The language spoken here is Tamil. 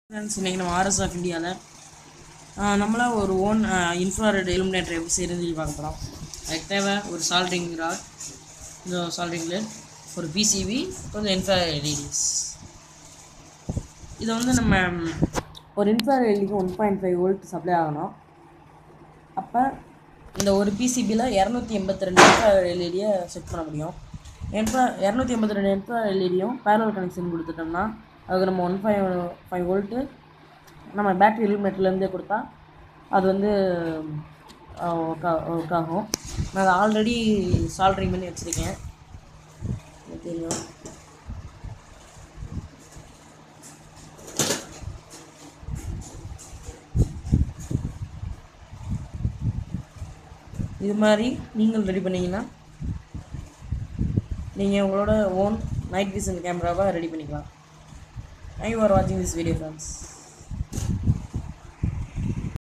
ஃப்ரெண்ட்ஸ் இன்றைக்கி நம்ம ஆர்எஸ் ஆஃப் இந்தியாவில் நம்மளா ஒரு ஓன் இன்ஃப்ராரெட் இலுமினேட்டர் எப்படி செய்யறதுன்னு சொல்லி பார்க்க போகிறோம் அதுக்கு தேவை ஒரு சால்ட்ரிங் ராட் கொஞ்சம் சால்ட்ரிங் லெட் ஒரு பிசிபி கொஞ்சம் இன்ஃப்ராரெட் எல்இடிஸ் இதை வந்து நம்ம ம், ஒரு இன்ஃப்ராரெட் எல்இடிக்கு one point five volt supply ஆகணும் அப்போ இந்த ஒரு பிசிபியில் இரநூத்தி எண்பத்தி ரெண்டு இன்ஃப்ராரெட் எல்இடியை செட் பண்ண முடியும் இன்ஃப்ரா இரநூத்தி எண்பத்தி ரெண்டு இன்ஃப்ரா எல்இடியும் பேரல் கனெக்ஷன் கொடுத்துட்டோம்னா அதுக்கு நம்ம ஒன் ஃபைவ் ஃபைவ் வோல்ட்டு நம்ம பேட்டரி இலுமினேட்டர்லேருந்தே கொடுத்தா அது வந்து ஒர்க் ஒர்க் ஆகும் நான் அதை ஆல்ரெடி சால்ட்ரிங் பண்ணி வச்சுருக்கேன் எனக்கு தெரியும் இது மாதிரி நீங்கள் ரெடி பண்ணீங்கன்னா நீங்கள் உங்களோட ஓன் நைட் விஷன் கேமராவை ரெடி பண்ணிக்கலாம் தேங்க்யூ ஃபார் வாட்சிங் திஸ் வீடியோ ஃப்ரெண்ட்ஸ்